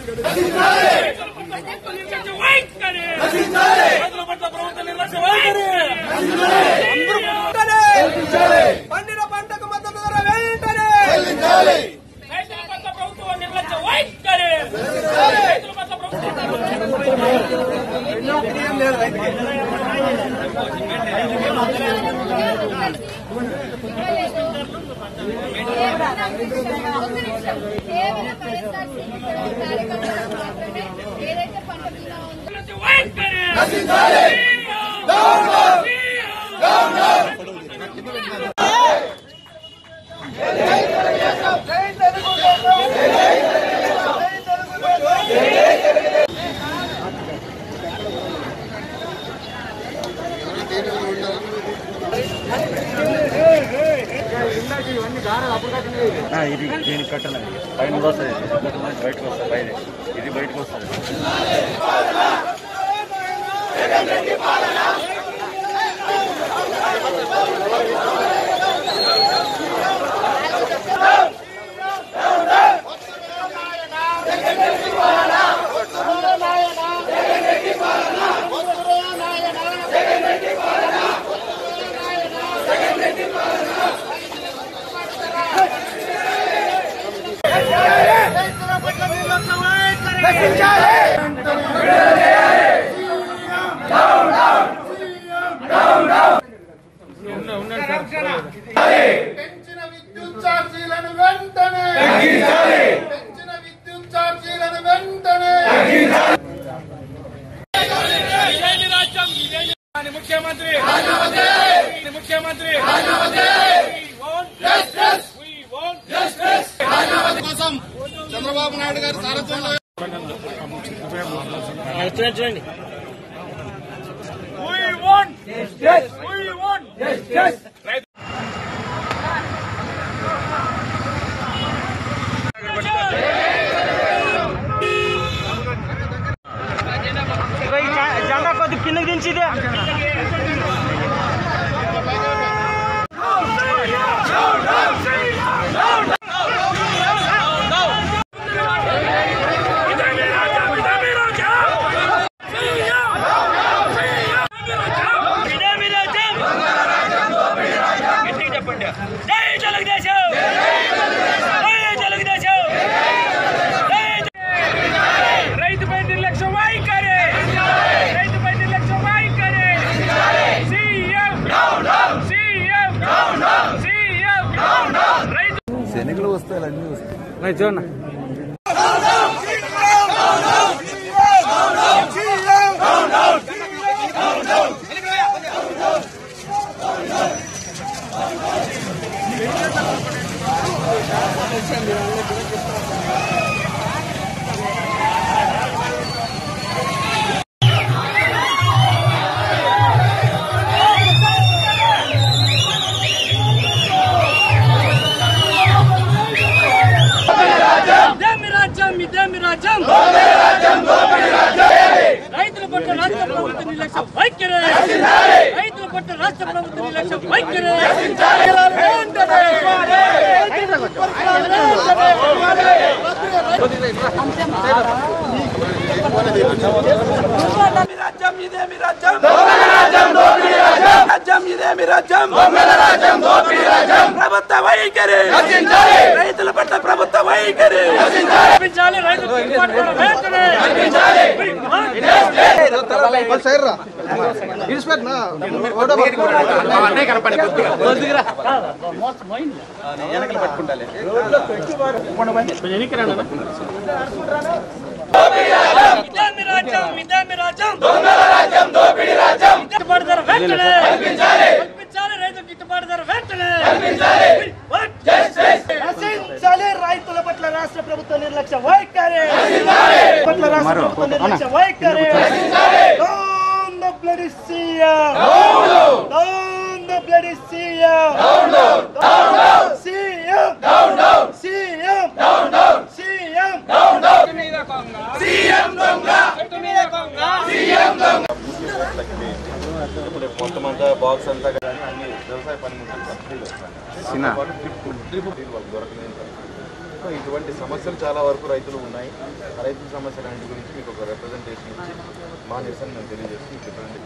రైతుల పట్ల ప్రభుత్వ నిర్లక్ష్య వైఖరి పండిన పంటకు మద్దతు ధర వెంటనే రైతుల పట్ల ప్రభుత్వ నిర్లక్ష్య వైఖరి రైతుల పట్ల ప్రభుత్వ కేవలం వైఎస్ఆర్సీపీ కార్యకర్తలకు మాత్రమే ఏదైతే పంట బీమా ఉందో నిర్లక్ష్య వైఖరి ఆ, ఇది దీనికి కట్టలే పైన కూడా వస్తుంది బయటకు వస్తుంది పైన ఇది బయటకు వస్తుంది పెంచిన విద్యుత్ ఛార్జీలను వెంటనే పెంచిన విద్యుత్ ఛార్జీలను వెంటనే ఇదేమి రాజ్యం ఇదేమి అని ముఖ్యమంత్రి అని ముఖ్యమంత్రి We want justice. We want కోసం చంద్రబాబు నాయుడు గారి సారథ్యంలో We want justice. We want justice. రైతు జెండా కొద్ది కిందకి దించిదే ఇదేమి రాజ్యం ఇదేమి రాజ్యం సీఎం సీఎం ఇదేమి రాజ్యం గట్టిగా చెప్పండి జై తెలుగుదేశం జై తెలుగుదేశం జై రైతుపై నిర్లక్ష్య వైఖరి రైతుపై నిర్లక్ష్య వైఖరి సీఎం సీఎం సీఎం రైతు శనగలు వస్తాయి అన్నీ వస్తాయి ఇదేమి రాజ్యం ఇదేమి రాజ్యం రైతుల పట్ల రాష్ట్ర ప్రభుత్వ నిర్లక్ష్య వైఖరి రైతుల పట్ల రాష్ట్ర ప్రభుత్వ నిర్లక్ష్య వైఖరి రాజ్యం ఇదేమి రాజ్యం రాజ్యం ఇదేమి రాజ్యం ప్రభుత్వ వైఖరి రైతుల పట్ల ప్రభుత్వ వైఖరి కల్పించాలి రైతులకు గిట్టుబాటు ధర వెంటనే ఇదేమి రాజ్యం ఇదేమి రాజ్యం గిట్టుబాటు ధర వెంటనే కల్పించాలి రైతులకు గిట్టుబాటు ధర వెంటనే నశించాలి రైతుల పట్ల రాష్ట్ర ప్రభుత్వ నిర్లక్ష్య వైఖరి పట్ల రాష్ట్ర ప్రభుత్వ నిర్లక్ష్య వైఖరి Down the bloody CM! Down the bloody CM! CM! CM! CM! ఇప్పుడు మొత్తం అంతా బాక్స్ అంతా కానీ అన్ని వ్యవసాయ పని దొరకలేదు సో ఇటువంటి సమస్యలు చాలా వరకు రైతులు ఉన్నాయి ఆ రైతుల సమస్యలన్నింటి గురించి మీకు ఒక రిప్రజెంటేషన్ ఇచ్చి మా నిరసన మేము తెలియజేసి మీకు రిప్రజెంట్